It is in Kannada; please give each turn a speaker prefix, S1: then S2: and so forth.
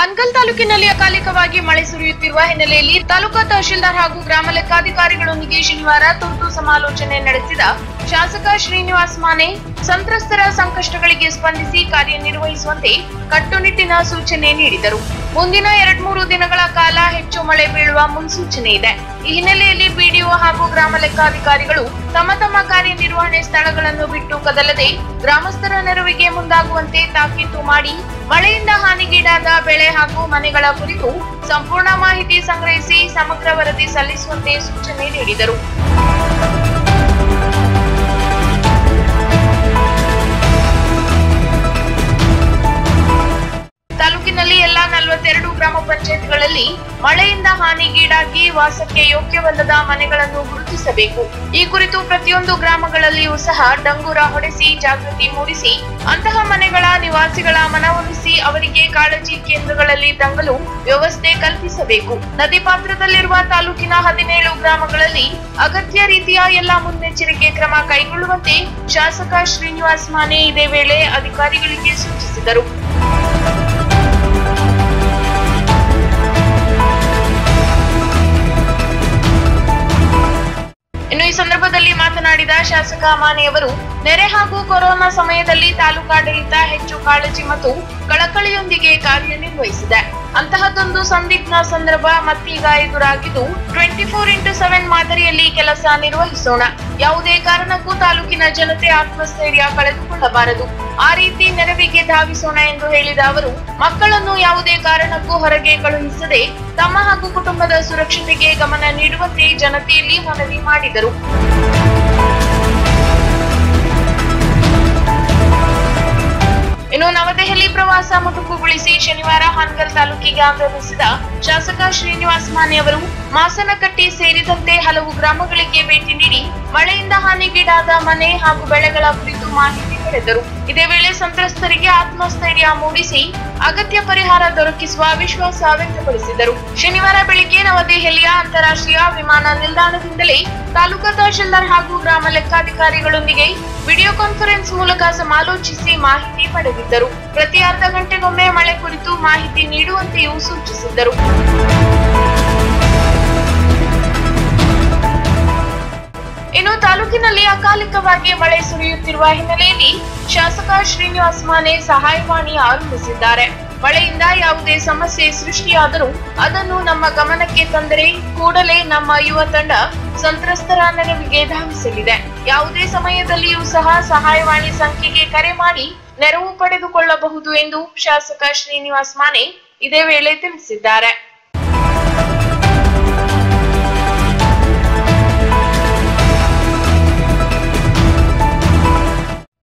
S1: ಹಾನಗಲ್ ತಾಲೂಕಿನಲ್ಲಿ ಅಕಾಲಿಕವಾಗಿ ಮಳೆ ಸುರಿಯುತ್ತಿರುವ ಹಿನ್ನೆಲೆಯಲ್ಲಿ ತಾಲೂಕಾ ತಹಶೀಲ್ದಾರ್ ಹಾಗೂ ಗ್ರಾಮ ಲೆಕ್ಕಾಧಿಕಾರಿಗಳೊಂದಿಗೆ ಶನಿವಾರ ತುರ್ತು ಸಮಾಲೋಚನೆ ನಡೆಸಿದ ಶಾಸಕ ಶ್ರೀನಿವಾಸ್ ಮಾನೆ ಸಂತ್ರಸ್ತರ ಸಂಕಷ್ಟಗಳಿಗೆ ಸ್ಪಂದಿಸಿ ಕಾರ್ಯನಿರ್ವಹಿಸುವಂತೆ ಕಟ್ಟುನಿಟ್ಟಿನ ಸೂಚನೆ ನೀಡಿದರು ಮುಂದಿನ ಎರಡ್ಮೂರು ದಿನಗಳ ಕಾಲ ಹೆಚ್ಚು ಮಳೆ ಬೀಳುವ ಮುನ್ಸೂಚನೆ ಇದೆ ಈ ಹಿನ್ನೆಲೆಯಲ್ಲಿ ಬಿಡಿಒ ಹಾಗೂ ಗ್ರಾಮ ಲೆಕ್ಕಾಧಿಕಾರಿಗಳು ತಮ್ಮ ತಮ್ಮ ಕಾರ್ಯನಿರ್ವಹಣೆ ಸ್ಥಳಗಳನ್ನು ಬಿಟ್ಟು ಕದಲದೆ ಗ್ರಾಮಸ್ಥರ ನೆರವಿಗೆ ಮುಂದಾಗುವಂತೆ ತಾಕೀತು ಮಾಡಿ ಮಳೆಯಿಂದ ಹಾನಿಗೀಡಾದ ಬೆಳೆ ಹಾಗೂ ಮನೆಗಳ ಕುರಿತು ಸಂಪೂರ್ಣ ಮಾಹಿತಿ ಸಂಗ್ರಹಿಸಿ ಸಮಗ್ರ ವರದಿ ಸಲ್ಲಿಸುವಂತೆ ಸೂಚನೆ ನೀಡಿದರು ತಾಲೂಕಿನಲ್ಲಿ ಎಲ್ಲಾ ನಲವತ್ತೆರಡು ಗ್ರಾಮ ಪಂಚಾಯತ್ಗಳಲ್ಲಿ ಮಳೆಯಿಂದ ಹಾನಿಗೀಡಾಗಿ ವಾಸಕ್ಕೆ ಯೋಗ್ಯವಲ್ಲದ ಮನೆಗಳನ್ನು ಗುರುತಿಸಬೇಕು ಈ ಕುರಿತು ಪ್ರತಿಯೊಂದು ಗ್ರಾಮಗಳಲ್ಲಿಯೂ ಸಹ ಡಂಗೂರ ಹೊಡೆಸಿ ಜಾಗೃತಿ ಮೂಡಿಸಿ ಅಂತಹ ಮನೆಗಳ ನಿವಾಸಿಗಳ ಮನವೊಲಿಸಿ ಅವರಿಗೆ ಕಾಳಜಿ ಕೇಂದ್ರಗಳಲ್ಲಿ ತಂಗಲು ವ್ಯವಸ್ಥೆ ಕಲ್ಪಿಸಬೇಕು ನದಿ ಪಾತ್ರದಲ್ಲಿರುವ ತಾಲೂಕಿನ ಹದಿನೇಳು ಗ್ರಾಮಗಳಲ್ಲಿ ಅಗತ್ಯ ರೀತಿಯ ಎಲ್ಲಾ ಮುನ್ನೆಚ್ಚರಿಕೆ ಕ್ರಮ ಕೈಗೊಳ್ಳುವಂತೆ ಶಾಸಕ ಶ್ರೀನಿವಾಸ್ ಮಾನೆ ಇದೇ ವೇಳೆ ಅಧಿಕಾರಿಗಳಿಗೆ ಸೂಚಿಸಿದರು ಇನ್ನು ಈ ಸಂದರ್ಭದಲ್ಲಿ ಮಾತನಾಡಿದ ಶಾಸಕ ಮಾನೆಯವರು ನೆರೆ ಹಾಗೂ ಕೊರೋನಾ ಸಮಯದಲ್ಲಿ ತಾಲೂಕಾಡಳಿತ ಹೆಚ್ಚು ಕಾಳಜಿ ಮತ್ತು ಕಳಕಳಿಯೊಂದಿಗೆ ಕಾರ್ಯನಿರ್ವಹಿಸಿದೆ ಅಂತಹದೊಂದು ಸಂದಿಗ್ಧ ಸಂದರ್ಭ ಮತ್ತೀಗ ಎದುರಾಗಿದ್ದು ಟ್ವೆಂಟಿ ಫೋರ್ ಇಂಟು ಸೆವೆನ್ ಮಾದರಿಯಲ್ಲಿ ಕೆಲಸ ನಿರ್ವಹಿಸೋಣ ಯಾವುದೇ ಕಾರಣಕ್ಕೂ ತಾಲೂಕಿನ ಜನತೆ ಆತ್ಮಸ್ಥೈರ್ಯ ಕಳೆದುಕೊಳ್ಳಬಾರದು ಆ ರೀತಿ ನೆರವಿಗೆ ಧಾವಿಸೋಣ ಎಂದು ಹೇಳಿದ ಅವರು ಮಕ್ಕಳನ್ನು ಯಾವುದೇ ಕಾರಣಕ್ಕೂ ಹೊರಗೆ ಕಳುಹಿಸದೆ ತಮ್ಮ ಹಾಗೂ ಕುಟುಂಬದ ಸುರಕ್ಷತೆಗೆ ಗಮನ ನೀಡುವಂತೆ ಜನತೆಯಲ್ಲಿ ಮನವಿ ಮಾಡಿದರು ಇನ್ನು ನವದೆಹಲಿ ಪ್ರವಾಸ ಮೊಟಕುಗೊಳಿಸಿ ಶನಿವಾರ ಹಾನಗಲ್ ತಾಲೂಕಿಗೆ ಆಗಮಿಸಿದ ಶಾಸಕ ಶ್ರೀನಿವಾಸ್ ಮಾನೆ ಅವರು ಮಾಸನಕಟ್ಟಿ ಸೇರಿದಂತೆ ಹಲವು ಗ್ರಾಮಗಳಿಗೆ ಭೇಟಿ ನೀಡಿ ಮಳೆಯಿಂದ ಹಾನಿಗೀಡಾದ ಮನೆ ಹಾಗೂ ಬೆಳೆಗಳ ಕುರಿತು ಮಾಹಿತಿ ಪಡೆದರು ಇದೇ ವೇಳೆ ಸಂತ್ರಸ್ತರಿಗೆ ಆತ್ಮಸ್ಥೈರ್ಯ ಮೂಡಿಸಿ ಅಗತ್ಯ ಪರಿಹಾರ ದೊರಕಿಸುವ ವಿಶ್ವಾಸ ವ್ಯಕ್ತಪಡಿಸಿದರು ಶನಿವಾರ ಬೆಳಿಗ್ಗೆ ನವದೆಹಲಿಯ ಅಂತಾರಾಷ್ಟ್ರೀಯ ವಿಮಾನ ನಿಲ್ದಾಣದಿಂದಲೇ ತಾಲೂಕಾ ತಹಶೀಲ್ದಾರ್ ಹಾಗೂ ಗ್ರಾಮ ಲೆಕ್ಕಾಧಿಕಾರಿಗಳೊಂದಿಗೆ ವಿಡಿಯೋ ಕಾನ್ಫರೆನ್ಸ್ ಮೂಲಕ ಸಮಾಲೋಚಿಸಿ ಮಾಹಿತಿ ಪಡೆದಿದ್ದರು ಪ್ರತಿ ಅರ್ಧ ಗಂಟೆಗೊಮ್ಮೆ ಮಳೆ ಕುರಿತು ಮಾಹಿತಿ ನೀಡುವಂತೆಯೂ ಸೂಚಿಸಿದ್ದರು ಇನ್ನು ತಾಲೂಕಿನಲ್ಲಿ ಅಕಾಲಿಕವಾಗಿ ಮಳೆ ಸುರಿಯುತ್ತಿರುವ ಹಿನ್ನೆಲೆಯಲ್ಲಿ ಶಾಸಕ ಶ್ರೀನಿವಾಸ್ ಮಾನೆ ಸಹಾಯವಾಣಿ ಆರಂಭಿಸಿದ್ದಾರೆ ಮಳೆಯಿಂದ ಯಾವುದೇ ಸಮಸ್ಯೆ ಸೃಷ್ಟಿಯಾದರೂ ಅದನ್ನು ನಮ್ಮ ಗಮನಕ್ಕೆ ತಂದರೆ ಕೂಡಲೇ ನಮ್ಮ ಯುವ ತಂಡ ಸಂತ್ರಸ್ತರ ನೆರವಿಗೆ ಧಾವಿಸಲಿದೆ ಯಾವುದೇ ಸಮಯದಲ್ಲಿಯೂ ಸಹ ಸಹಾಯವಾಣಿ ಸಂಖ್ಯೆಗೆ ಕರೆ ಮಾಡಿ ನೆರವು ಪಡೆದುಕೊಳ್ಳಬಹುದು ಎಂದು ಶಾಸಕ ಶ್ರೀನಿವಾಸ್ ಮಾನೆ ಇದೇ ವೇಳೆ ತಿಳಿಸಿದ್ದಾರೆ